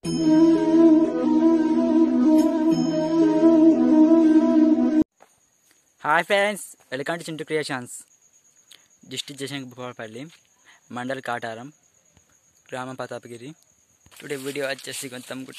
Hi friends welcome to Chintu creations district Jayashankarpalli mandal Kataram గ్రామం Prathapagiri today video వచ్చేసి కొంచెం గుట్ట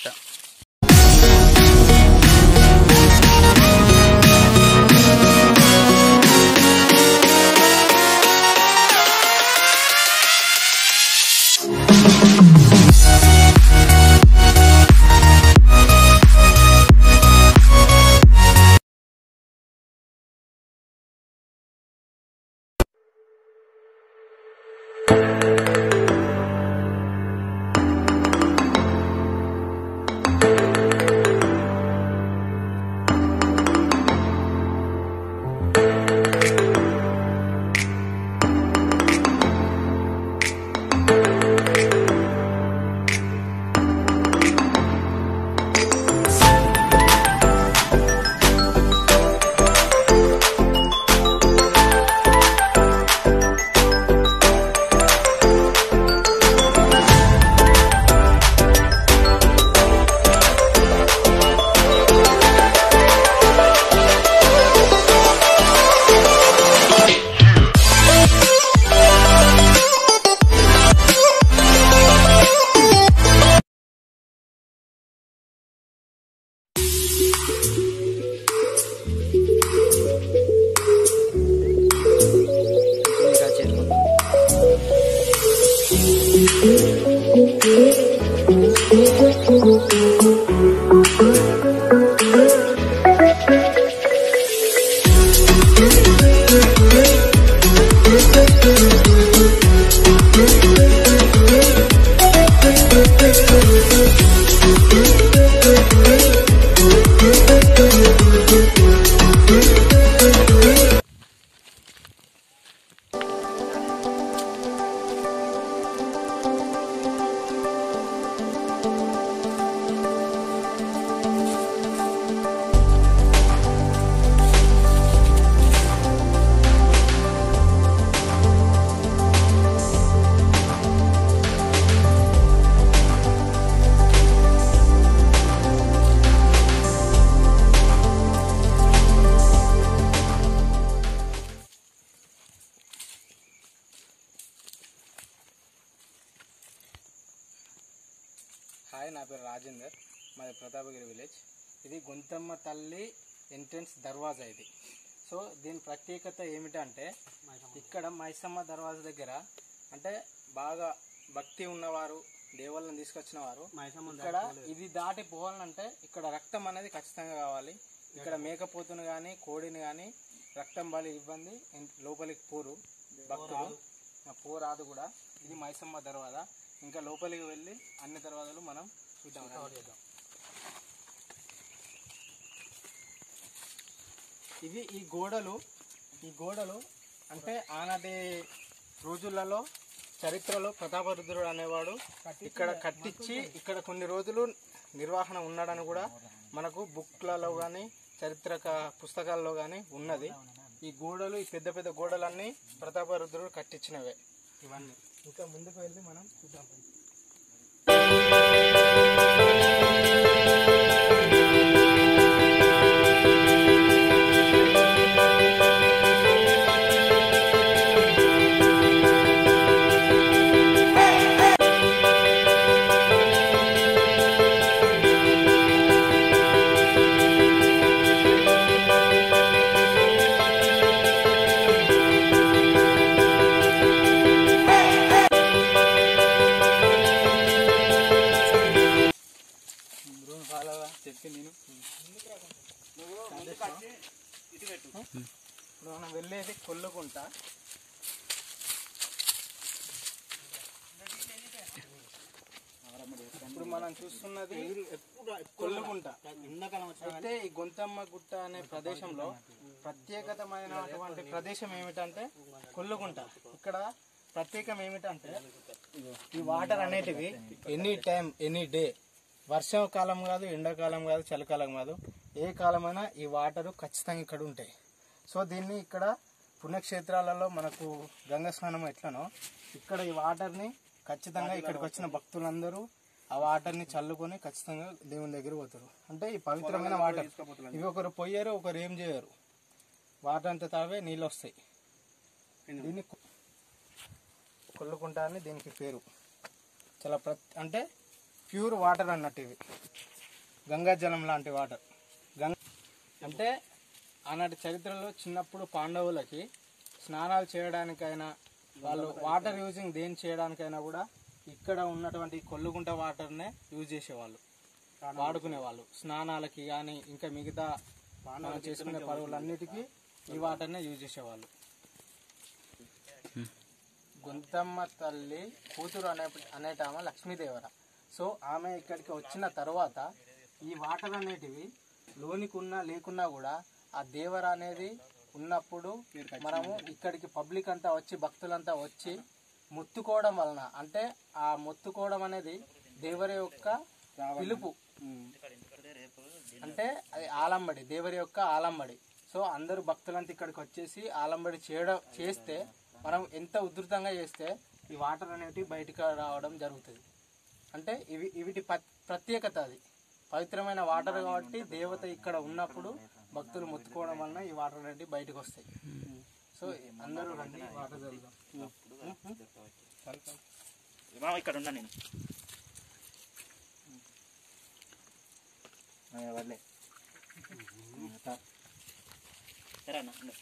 ఇంకా చేరుకుందాం హాయ్ నా పేరు రాజేందర్ మాది ప్రతాపగిరి విలేజ్ ఇది గుంతమ్మ తల్లి ఎంట్రన్స్ దర్వాజా ఇది సో దీని ప్రత్యేకత ఏమిటంటే ఇక్కడ మైసమ్మ దర్వాజా దగ్గర అంటే బాగా భక్తి ఉన్నవారు దేవుళ్ళని తీసుకొచ్చిన వారు ఇక్కడ ఇది దాటి పోవాలంటే ఇక్కడ రక్తం అనేది ఖచ్చితంగా కావాలి ఇక్కడ మేకపోతును కానీ కోడిని కానీ రక్తం బలి ఇవ్వండి ఇన్- లోపలికి పోరు భక్తులు ఆ, పోరాదు కూడా ఇది మైసమ్మ దర్వాజా ఇంకా లోపలికి వెళ్ళి అన్ని దర్వాజాలు మనం చూద్దాం చేద్దాం ఇవి ఈ గోడలు ఈ గోడలు అంటే ఆనాటి రోజులలో చరిత్రలో ప్రతాపరుద్రుడు అనేవాడు ఇక్కడ కట్టించి ఇక్కడ కొన్ని రోజులు నిర్వహణ ఉన్నాడని కూడా మనకు బుక్లలో కానీ చరిత్రక పుస్తకాల్లో కానీ ఉన్నది ఈ గోడలు ఈ పెద్ద పెద్ద గోడలన్నీ ప్రతాపరుద్రుడు కట్టించినవే ఇవన్నీ ఇంకా ముందుకు వెళ్ళి మనం చూద్దాం బ్రూన్ ఫాలో చెప్పి నేను ఇప్పుడు మనం వెళ్ళేది కొల్లుకుంట ఇప్పుడు మనం చూస్తున్నది కొల్లుకుంట అయితే ఈ గొంతమ్మ గుట్ట అనే ప్రదేశంలో ప్రత్యేకతమైనటువంటి ప్రదేశం ఏమిటంటే కొల్లుకుంట ఇక్కడ ప్రత్యేకం ఏమిటంటే ఈ వాటర్ అనేటివి ఎనీ టైం ఎనీ డే వర్షాకాలం కాదు ఎండాకాలం కాదు చలికాలం కాదు ఏ కాలమైనా ఈ వాటర్ ఖచ్చితంగా ఇక్కడ ఉంటాయి సో దీన్ని ఇక్కడ పుణ్యక్షేత్రాలలో మనకు గంగా స్నానం ఎట్లనో ఇక్కడ ఈ వాటర్ని ఖచ్చితంగా ఇక్కడికి వచ్చిన భక్తులందరూ ఆ వాటర్ని చల్లుకొని ఖచ్చితంగా దేవుని దగ్గర పోతారు అంటే ఈ పవిత్రమైన వాటర్ ఇవి ఒకరు పోయారు ఒకరు ఏం చేయరు వాటర్ అంతా తావే నీళ్ళు వస్తాయి దీన్ని కు- కొల్లుకుంటా అని దీనికి పేరు చాలా ప్ర అంటే ప్యూర్ వాటర్ అన్నట్టు ఇవి గంగా జలం లాంటి వాటర్ గంగ అంటే ఆనాటి చరిత్రలో చిన్నప్పుడు పాండవులకి స్నానాలు చేయడానికైనా వాళ్ళు వాటర్ యూజింగ్ దేని చేయడానికైనా కూడా ఇక్కడ ఉన్నటువంటి కొల్లుగుంట వాటర్నే యూజ్ చేసేవాళ్ళు వాడుకునేవాళ్ళు స్నానాలకి కానీ ఇంకా మిగతా మనం చేసుకునే పరువులన్నిటికీ ఈ వాటర్నే యూజ్ చేసేవాళ్ళు గుంతమ్మ తల్లి కూతురు అనే అనేటామె లక్ష్మీదేవర సో ఆమె ఇక్కడికి వచ్చిన తర్వాత ఈ వాటర్ అనేటివి లోనికి ఉన్నా లేకున్నా కూడా ఆ దేవర అనేది ఉన్నప్పుడు మనము ఇక్కడికి పబ్లిక్ అంతా వచ్చి భక్తులంతా వచ్చి మొత్తుకోవడం వలన అంటే ఆ మొత్తుకోవడం అనేది దేవర యొక్క పిలుపు అంటే అది ఆలంబడి దేవరి యొక్క ఆలంబడి సో అందరూ భక్తులంతా ఇక్కడికి వచ్చేసి ఆలంబడి చేయడం చేస్తే మనం ఎంత ఉధృతంగా చేస్తే ఈ వాటర్ అనేవి బయటకు రావడం జరుగుతుంది అంటే ఇవి వీటి ప- ప్రత్యేకత అది పవిత్రమైన వాటర్ కాబట్టి దేవత ఇక్కడ ఉన్నప్పుడు భక్తులు మొత్తుకోవడం వలన ఈ వాటర్ అనేవి బయటకు వస్తాయి సో అందరూ రండి వాటర్ చల్లుదాం మామ ఇక్కడ ఉన్నా నేను వదిలే సరే అన్న ఉండు.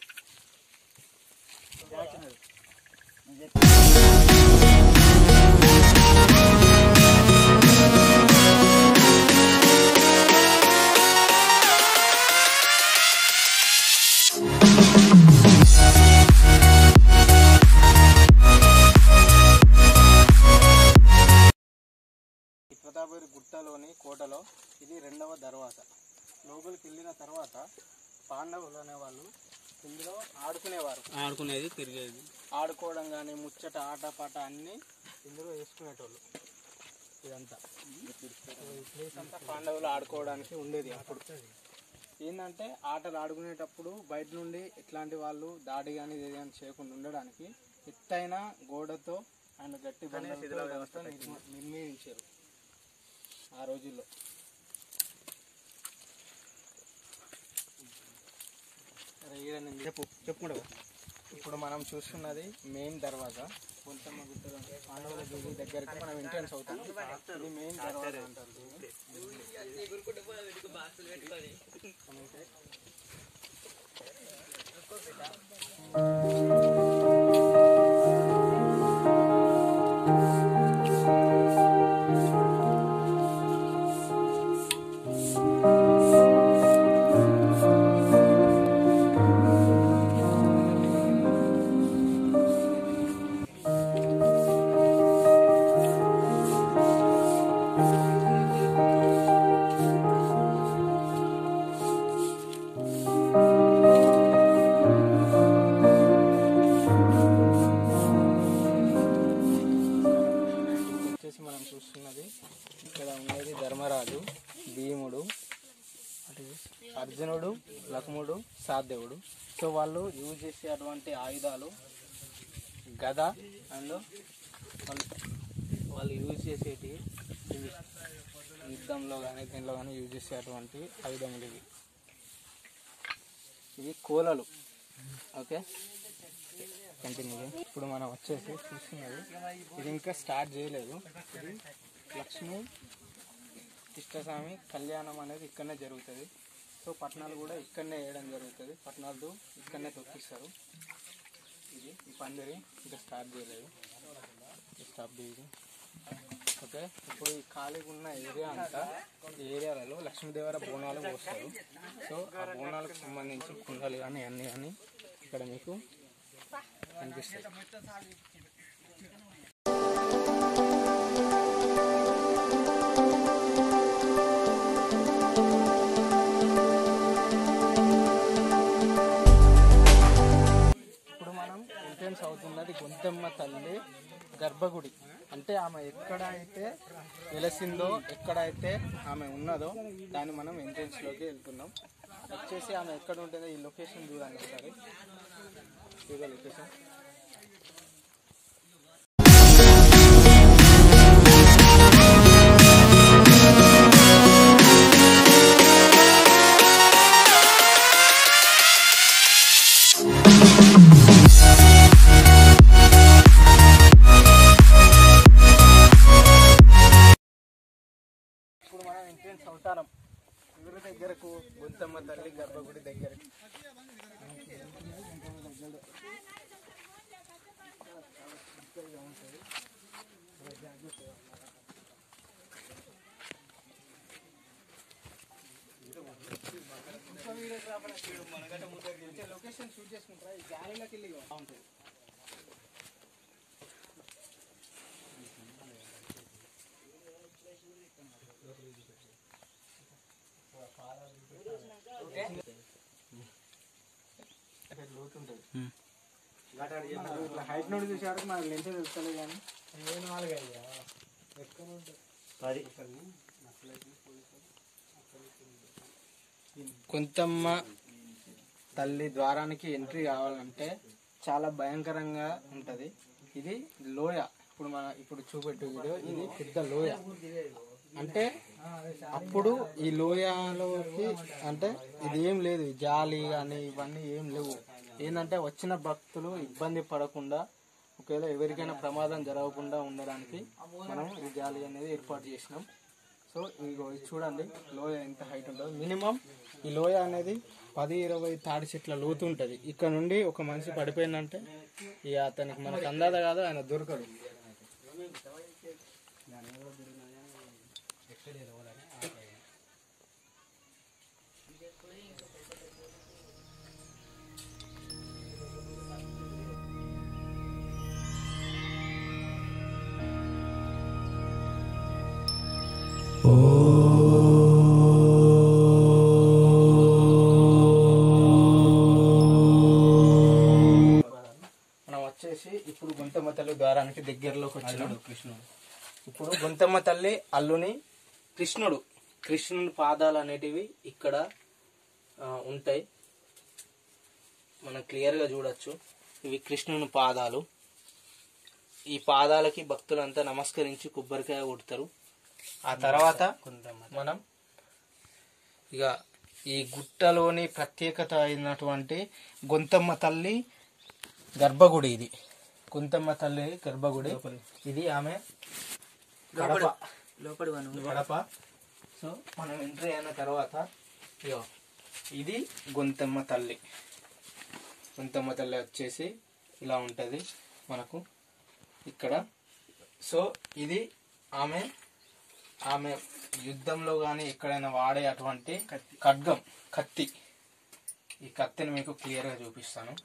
ఈ ప్రతాపగిరి గుట్టలోని కోటలో ఇది రెండవ దర్వాజ లోపలికి వెళ్ళిన తర్వాత పాండవులు అనేవాళ్ళు ఇందులో ఆడుకునేవారు ఆడుకునేది తిరిగేది ఆడుకోవడం కానీ ముచ్చట ఆట పాట అన్నీ ఇందులో వేసుకునేటోళ్ళు ఇదంతా ఈ ప్లేస్ అంతా పాండవులు ఆడుకోవడానికి ఉండేది అప్పుడు ఏంటంటే ఆటలు ఆడుకునేటప్పుడు బయట నుండి ఎట్లాంటి వాళ్ళు దాడి కానీ ఇది కానీ చేయకుండా ఉండడానికి ఎత్తైన గోడతో ఆయన గట్టి బండలతో ఇదంతా నిర్మ- నిర్మించారు ఆ రోజుల్లో అరే ఈడ నేను చెప్పు చెప్పుకుంటా ఇప్పుడు మనం చూస్తున్నది మెయిన్ దర్వాజా కొంతమ్మ గుట్ట పాండవుల గుడి దగ్గరికి మనం ఎంట్రన్స్ అవుతాం ఇది మెయిన్ దర్వాజా అంటారు దీన్ని. వచ్చేసి మనం చూస్తున్నది ఇక్కడ ఉన్నది ధర్మరాజు భీముడు అటు అర్జునుడు లక్ష్ముడు సాధ్యవుడు సో వాళ్ళు యూజ్ చేసేటువంటి ఆయుధాలు గద అండ్ వాళ్ళు వాళ్ళు యూజ్ చేసేటి ఇవి యుద్ధంలో కానీ దీనిలో కానీ యూజ్ చేసేటువంటి ఆయుధములు ఇవి ఇవి కోలలు ఓకే కంటిన్యూ ఇప్పుడు మనం వచ్చేసి చూస్తున్నది ఇది ఇంకా స్టార్ట్ చేయలేదు ఇది లక్ష్మి కృష్ణస్వామి కళ్యాణం అనేది ఇక్కడనే జరుగుతుంది సో పట్నాలు కూడా ఇక్కడనే వేయడం జరుగుతుంది పట్నాలు ఇక్కడనే తొక్కిస్తారు ఇది ఈ పందిరి ఇంకా స్టార్ట్ చేయలేదు స్టాప్ చేయదు ఓకే ఇప్పుడు ఈ ఖాళీగా ఉన్న ఏరియా అంతా ఈ ఏరియాలలో లక్ష్మీదేవర బోనాలు పోస్తారు సో ఆ బోనాలకు సంబంధించి కుండలు కానీ అన్నీ కానీ ఇక్కడ మీకు కనిపిస్తాయి ఇప్పుడు మనం ఎంట్రన్స్ అవుతున్నది గొంతమ్మ తల్లి గర్భగుడి అంటే ఆమె ఎక్కడైతే వెలసిందో ఎక్కడైతే ఆమె ఉన్నదో దాన్ని మనం ఎంట్రన్స్ లోకి వెళ్తున్నాం వచ్చేసి ఆమె ఎక్కడ ఉంటుందో ఈ లొకేషన్ చూడండి ఒకసారి ఇదే లొకేషన్ ఎంట్రెన్స్ అవతారం ఎవరి దగ్గరకు గుంతమ్మ తల్లి గర్భగుడి దగ్గరకు లొకేషన్ షూట్ చేసుకుంటారా ఈ గాలిలోకి వెళ్ళి బాగుంటుంది ఇట్లా హైట్ నుండి చూసే వరకు మనకు లెన్స్ తెలుస్తలేదు కానీ ఏ నాలుగు అయ్యా ఎక్కువ ఉంటుంది పది కొంతమ్మ తల్లి ద్వారానికి ఎంట్రీ కావాలంటే చాలా భయంకరంగా ఉంటది ఇది లోయ ఇప్పుడు మన ఇప్పుడు చూపెట్టు వీడియో ఇది పెద్ద లోయ అంటే అప్పుడు ఈ లోయలోకి అంటే ఇది ఏం లేదు జాలి కానీ ఇవన్నీ ఏం లేవు ఏంటంటే వచ్చిన భక్తులు ఇబ్బంది పడకుండా ఒకవేళ ఎవరికైనా ప్రమాదం జరగకుండా ఉండడానికి మనం ఈ జాలి అనేది ఏర్పాటు చేసినాం సో ఇదిగో ఇది చూడండి లోయ ఎంత హైట్ ఉంటుందో మినిమం ఈ లోయ అనేది పది ఇరవై తాడి చెట్ల లోతు ఉంటుంది ఇక్కడ నుండి ఒక మనిషి పడిపోయిందంటే ఇక అతనికి మనకు అందాద కాదు ఆయన దొరకడు మనం వచ్చేసి ఇప్పుడు గుంతమ్మ తల్లి ద్వారానికి దగ్గరలోకి వచ్చినాం కృష్ణుడు ఇప్పుడు గుంతమ్మ తల్లి అల్లుని కృష్ణుడు కృష్ణుని పాదాలు అనేటివి ఇక్కడ ఆ, ఉంటాయి మనం క్లియర్ గా చూడొచ్చు ఇవి కృష్ణుని పాదాలు ఈ పాదాలకి భక్తులంతా నమస్కరించి కొబ్బరికాయ కొడతారు ఆ తర్వాత మనం ఇక ఈ గుట్టలోని ప్రత్యేకత అయినటువంటి గొంతమ్మ తల్లి గర్భగుడి ఇది కుంతమ్మ తల్లి గర్భగుడి ఇది ఆమె కడప లోపడి కడప సో మనం ఎంట్రీ అయిన తర్వాత ఇగో ఇది గొంతమ్మ తల్లి గొంతమ్మ తల్లి వచ్చేసి ఇలా ఉంటది మనకు ఇక్కడ సో ఇది ఆమె ఆమె యుద్ధంలో కానీ ఎక్కడైనా వాడే అటువంటి ఖడ్గం కత్తి ఈ కత్తిని మీకు క్లియర్ గా చూపిస్తాను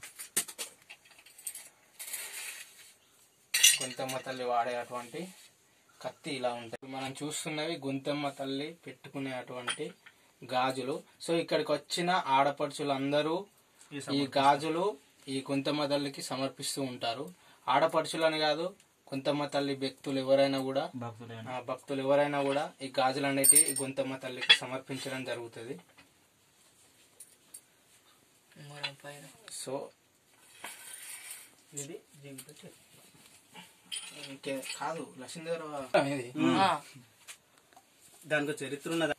గొంతమ్మ తల్లి వాడే అటువంటి కత్తి ఇలా ఉంటుంది మనం చూస్తున్నవి గొంతమ్మ తల్లి పెట్టుకునే అటువంటి గాజులు సో ఇక్కడికి వచ్చిన ఆడపడుచులందరూ ఈ గాజులు ఈ గొంతమ్మ తల్లికి సమర్పిస్తూ ఉంటారు ఆడపడుచులని కాదు గొంతమ్మ తల్లి వ్యక్తులు ఎవరైనా కూడా భక్తులైన ఆ భక్తులు ఎవరైనా కూడా ఈ గాజులు అనేటివి ఈ గొంతమ్మ తల్లికి సమర్పించడం జరుగుతుంది సో ఇది జీవిత చరిత్ర. ఇంకే కాదు లక్ష్మీదేవర ఇది దానికి చరిత్ర ఉన్నదా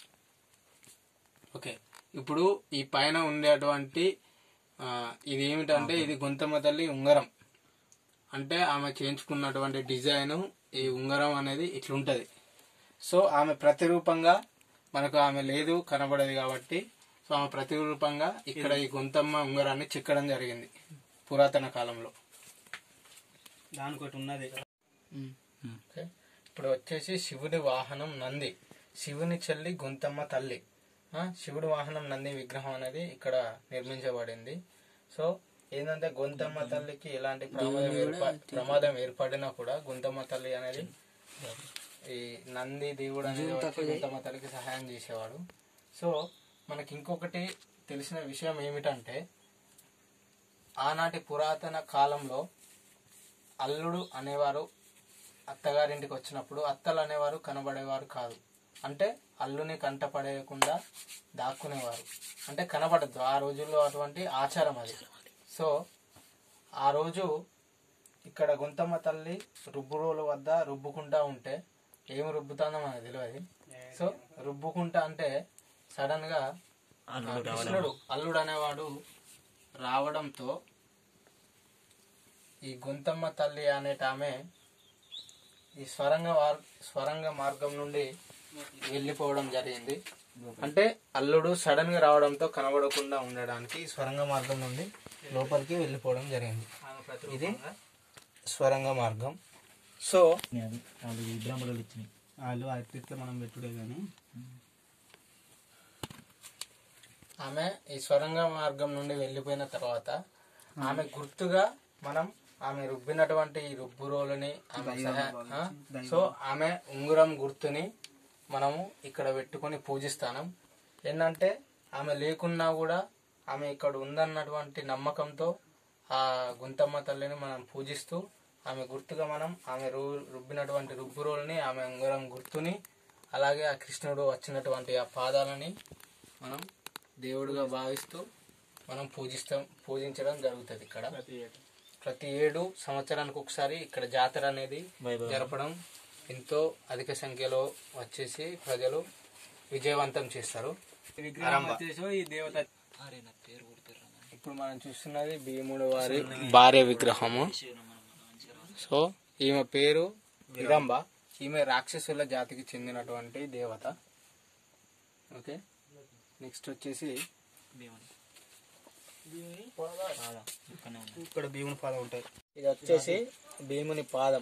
ఓకే ఇప్పుడు ఈ పైన ఉండేటువంటి ఆ, ఇది ఏమిటంటే ఇది గొంతమ్మ తల్లి ఉంగరం అంటే ఆమె చేయించుకున్నటువంటి డిజైన్ ఈ ఉంగరం అనేది ఇట్లుంటది సో ఆమె ప్రతిరూపంగా మనకు ఆమె లేదు కనబడదు కాబట్టి సో ఆమె ప్రతిరూపంగా ఇక్కడ ఈ గొంతమ్మ ఉంగరాన్ని చెక్కడం జరిగింది పురాతన కాలంలో దానికి ఒకటి ఉన్నది ఓకే. ఇప్పుడు వచ్చేసి శివుడి వాహనం నంది శివుని చెల్లి గొంతమ్మ తల్లి ఆ, శివుడి వాహనం నంది విగ్రహం అనేది ఇక్కడ నిర్మించబడింది సో ఏంటంటే గొంతమ్మ తల్లికి ఎలాంటి ప్రమాదం ఏర్ప ప్రమాదం ఏర్పడినా కూడా గొంతమ్మ తల్లి అనేది ఈ నంది దేవుడు అనేది వచ్చి గొంతమ్మ తల్లికి సహాయం చేసేవాడు సో మనకి ఇంకొకటి తెలిసిన విషయం ఏమిటంటే ఆనాటి పురాతన కాలంలో అల్లుడు అనేవారు అత్తగారింటికి వచ్చినప్పుడు అత్తలు అనేవారు కనబడేవారు కాదు అంటే అల్లుని కంటపడేయకుండా దాక్కునేవారు అంటే కనబడద్దు ఆ రోజుల్లో అటువంటి ఆచారం అది సో ఆ రోజు ఇక్కడ గుంతమ్మ తల్లి రుబ్బురోల వద్ద రుబ్బుకుంటా ఉంటే ఏమి రుబ్బుతానో మనకు తెలియదు సో రుబ్బుకుంటా అంటే సడన్ గా ఆ కృష్ణుడు అల్లుడు అనేవాడు రావడంతో ఈ గొంతమ్మ తల్లి అనేట ఆమె ఈ స్వరంగ వార్- స్వరంగ మార్గం నుండి వెళ్ళిపోవడం జరిగింది అంటే అల్లుడు సడన్ గా రావడంతో కనబడకుండా ఉండడానికి ఈ స్వరంగ మార్గం నుండి లోపలికి వెళ్ళిపోవడం జరిగింది ఇది స్వరంగ మార్గం సో వాళ్ళు అట్టిస్తే మనం పెట్టుడే కానీ ఆమె ఈ స్వరంగ మార్గం నుండి వెళ్ళిపోయిన తర్వాత ఆమె గుర్తుగా మనం ఆమె రుబ్బినటువంటి ఈ రుబ్బు రోలుని ఆమె సహా- ఆ? సో ఆమె ఉంగరం గుర్తుని మనము ఇక్కడ పెట్టుకొని పూజిస్తాం ఏంటంటే ఆమె లేకున్నా కూడా ఆమె ఇక్కడ ఉందన్నటువంటి నమ్మకంతో ఆ గుంతమ్మ తల్లిని మనం పూజిస్తూ ఆమె గుర్తుగా మనం ఆమె రు రుబ్బినటువంటి రుబ్బు రోలుని ఆమె ఉంగరం గుర్తుని అలాగే ఆ కృష్ణుడు వచ్చినటువంటి ఆ పాదాలని మనం దేవుడిగా భావిస్తూ మనం పూజిస్తాం పూజించడం జరుగుతుంది ఇక్కడ ప్రతి ఏడు సంవత్సరానికి ఒకసారి ఇక్కడ జాతర అనేది జరపడం ఎంతో అధిక సంఖ్యలో వచ్చేసి ప్రజలు విజయవంతం చేస్తారు విగ్రహం వచ్చేసి ఈ దేవత ఇప్పుడు మనం చూస్తున్నది భీముడు వారి భార్య విగ్రహము సో ఈమె పేరు విరంబ ఈమె రాక్షసుల జాతికి చెందినటువంటి దేవత ఓకే నెక్స్ట్ వచ్చేసి ఇక్కడ భీముని పాదం ఉంటాయి ఇది వచ్చేసి భీముని పాదం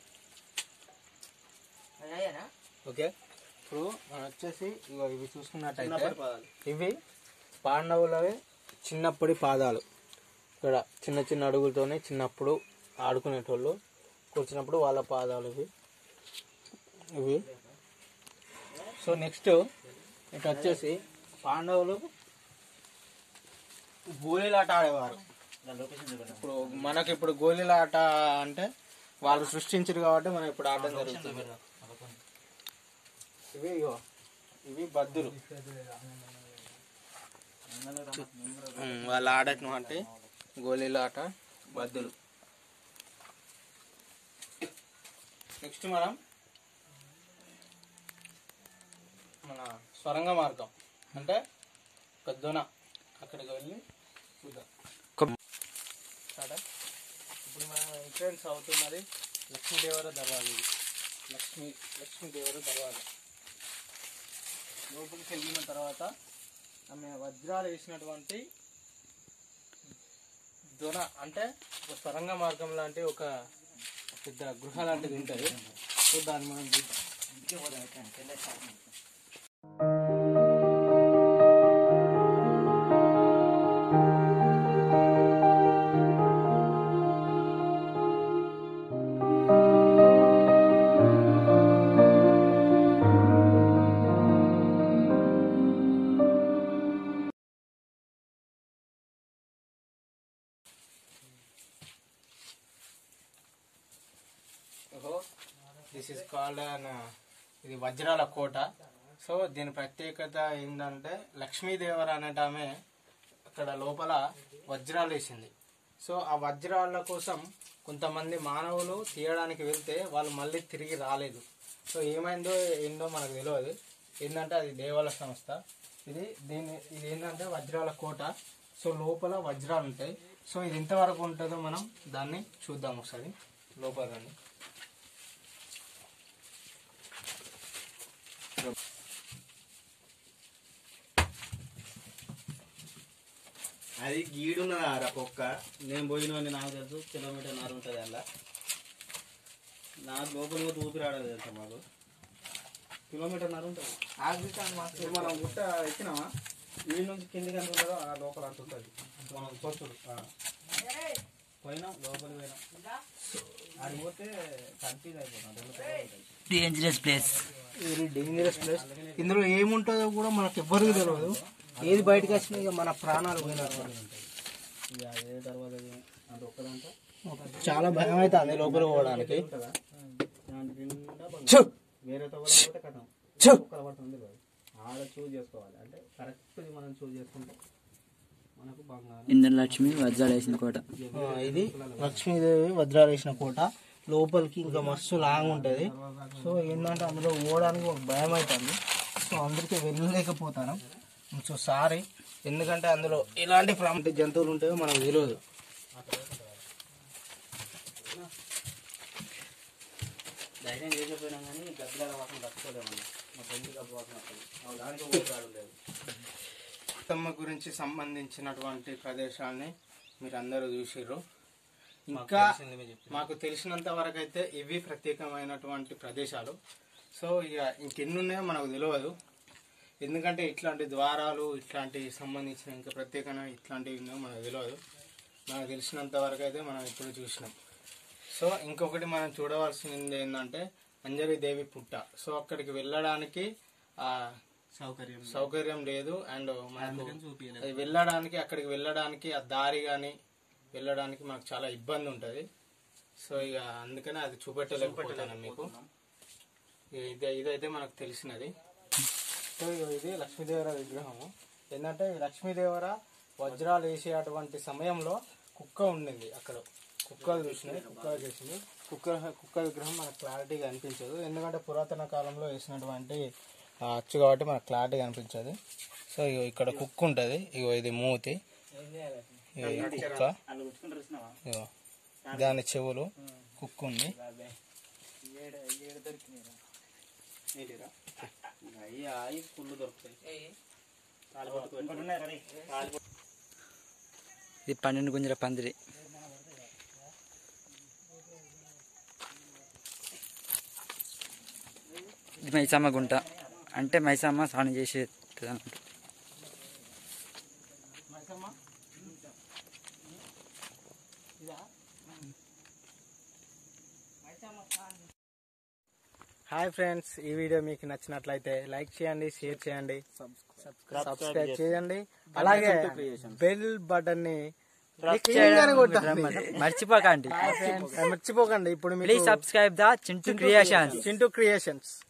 ఓకే ఇప్పుడు మనం వచ్చేసి ఇగో ఇవి చూసుకున్నట్టయితే ఇవి పాండవులవి చిన్నప్పటి పాదాలు ఇక్కడ చిన్న చిన్న అడుగులతోనే చిన్నప్పుడు ఆడుకునేటోళ్ళు కూర్చున్నప్పుడు వాళ్ళ పాదాలు ఇవి ఇవి సో నెక్స్ట్ ఇటు వచ్చేసి పాండవులు గోళీలాట ఆడేవారు ఇప్పుడు మనకి ఇప్పుడు గోళీలాట అంటే వాళ్ళు సృష్టించారు కాబట్టి మనం ఇప్పుడు ఆడడం జరుగుతుంది ఇవి ఇగో ఇవి బద్దులు ఉమ్, వాళ్ళు ఆడటం అంటే గోళీల ఆట బద్దులు నెక్స్ట్ మనం మన స్వరంగ మార్గం అంటే పెద్దన అక్కడికి వెళ్ళి చూద్దాం స్టార్ట్ ఇప్పుడు మనం ఎంట్రన్స్ అవుతున్నది లక్ష్మీదేవర దర్వాజా ఇది లక్ష్మీ లక్ష్మీదేవర దర్వాజా లోపలికి వెళ్ళిన తర్వాత ఆమె వజ్రాలు వేసినటువంటి దొన అంటే ఒక సొరంగ మార్గం లాంటి ఒక పెద్ద గృహ లాంటిది ఉంటుంది సో దాన్ని మనం చూద్దాం. ఓహో దిస్ ఇస్ కాల్డ్ అన్ ఇది వజ్రాల కోట సో దీని ప్రత్యేకత ఏంటంటే లక్ష్మీదేవర అనేట ఆమె అక్కడ లోపల వజ్రాలు వేసింది సో ఆ వజ్రాల కోసం కొంతమంది మానవులు తీయడానికి వెళ్తే వాళ్ళు మళ్ళీ తిరిగి రాలేదు సో ఏమైందో ఏందో మనకు తెలియదు ఏంటంటే అది దేవాల సంస్థ ఇది దీని ఇది ఏంటంటే వజ్రాల కోట సో లోపల వజ్రాలు ఉంటాయి సో ఇది ఎంతవరకు ఉంటుందో మనం దాన్ని చూద్దాం ఒకసారి లోపల రండి. అది గీడున్నదా రా కుక్క నేను పోయిన నాకు తెలుసు కిలోమీటర్ నారు ఉంటుంది అలా నాకు లోపల పోతే ఊపిరి ఆడదు తెలుసా మాకు కిలోమీటర్ నారు ఉంటుంది ఇప్పుడు మనం గుట్ట ఎక్కినామా ఈ నుంచి కిందికి ఎంత ఉంటుందో ఆ లోపల అంత ఉంటుంది మనం చూస్తుడు పోయినాం లోపలికి పోయినాం అది పోతే కన్ఫ్యూజ్ అయిపోతాం రెండు పేర్లు ఉంటాయి. Dangerous place very dangerous place ఇందులో ఏముంటుందో కూడా మనకు ఎవ్వరికి తెలియదు ఏది బయటకు వచ్చినా ఇక మన ప్రాణాలు పోయినట్టు ఇక అదే తర్వాత అది ఒక్కదంతా చాలా భయం అవుతుంది లోపల పోవడానికి ఉంటుందా దాని నిండా బంగారం. ఛు! వేరే తవ్వకపోతే కథం ఛు! ఒక్కల పడుతుంది కాదు ఆడ చూజ్ చేసుకోవాలి అంటే కరెక్ట్ మనం చూజ్ చేసుకుంటే మనకు బంగారం ఇంద్రలక్ష్మి వజ్రాలు వేసిన కోట ఆ, ఇది లక్ష్మీదేవి వజ్రాలు వేసిన కోట లోపలికి ఇంకా మస్తు లాంగ్ ఉంటుంది సో ఏంటంటే అందులో పోవడానికి ఒక భయం అవుతుంది సో అందరికీ వెళ్ళలేకపోతాను సో సారీ ఎందుకంటే అందులో ఎలాంటి ప్రాంత జంతువులు ఉంటాయో మనకు తెలియదు ధైర్యం చేయకపోయినా కానీ గబ్బిలాల వాసన తట్టుకోలేమన్నా మా ఫ్రెండ్ గబ్బు వాసన వస్తుంది ఆ దానికి ఊపిరాడు లేదు తమ్మ గురించి సంబంధించినటువంటి ప్రదేశాన్ని మీరు అందరూ చూసిర్రు ఇంకా మాకు తెలిసినంత వరకు అయితే ఇవి ప్రత్యేకమైనటువంటి ప్రదేశాలు సో ఇక ఇంకెన్ని ఉన్నాయో మనకు తెలియదు ఎందుకంటే ఇట్లాంటి ద్వారాలు ఇట్లాంటి సంబంధించిన ఇంకా ప్రత్యేకమైన ఇట్లాంటివి ఉన్నాయో మనకు తెలియదు మనకు తెలిసినంత వరకు అయితే మనం ఇప్పుడు చూసినాం సో ఇంకొకటి మనం చూడవలసింది ఏంటంటే అంజలి దేవి పుట్ట సో అక్కడికి వెళ్ళడానికి ఆ సౌకర్యం సౌకర్యం లేదు అండ్ మనకు అది వెళ్ళడానికి అక్కడికి వెళ్ళడానికి ఆ దారి కానీ వెళ్ళడానికి మనకు చాలా ఇబ్బంది ఉంటుంది సో ఇక అందుకనే అది చూపెట్టలేకపోతాను మీకు ఇది ఇదైతే మనకు తెలిసినది సో ఇగో ఇది లక్ష్మీదేవర విగ్రహము ఏంటంటే ఈ లక్ష్మీదేవర వజ్రాలు వేసేటువంటి సమయంలో కుక్క ఉండింది అక్కడ కుక్కలు చూసినాయి కుక్కలు చేసింది కుక్క కుక్క విగ్రహం మనకు క్లారిటీగా అనిపించదు ఎందుకంటే పురాతన కాలంలో వేసినటువంటి ఆ అచ్చు కాబట్టి మనకు క్లారిటీగా అనిపించదు సో ఇగో ఇక్కడ కుక్క ఉంటుంది ఇగో ఇది మూతి ఇగో ఈ కుక్క ఇగో దాని చెవులు కుక్క ఉంది ఏంటిరా అయ్యా అవి పుల్లు దొరుకుతాయి ఇది పన్నెండు గుంజల పందిరి ఇది మైసమ్మ గుంట అంటే మైసమ్మ స్నానం చేసేది అన్నట్టు హాయ్ ఫ్రెండ్స్ ఈ వీడియో మీకు నచ్చినట్లయితే లైక్ చేయండి షేర్ చేయండి సబ్స్క్రైబ్ చేయండి అలాగే బెల్ బటన్ ని click చేయగానే కొట్టండి. మర్చిపోకండి మర్చిపోకండి ఇప్పుడు please subscribe the Chintu creations Chintu creations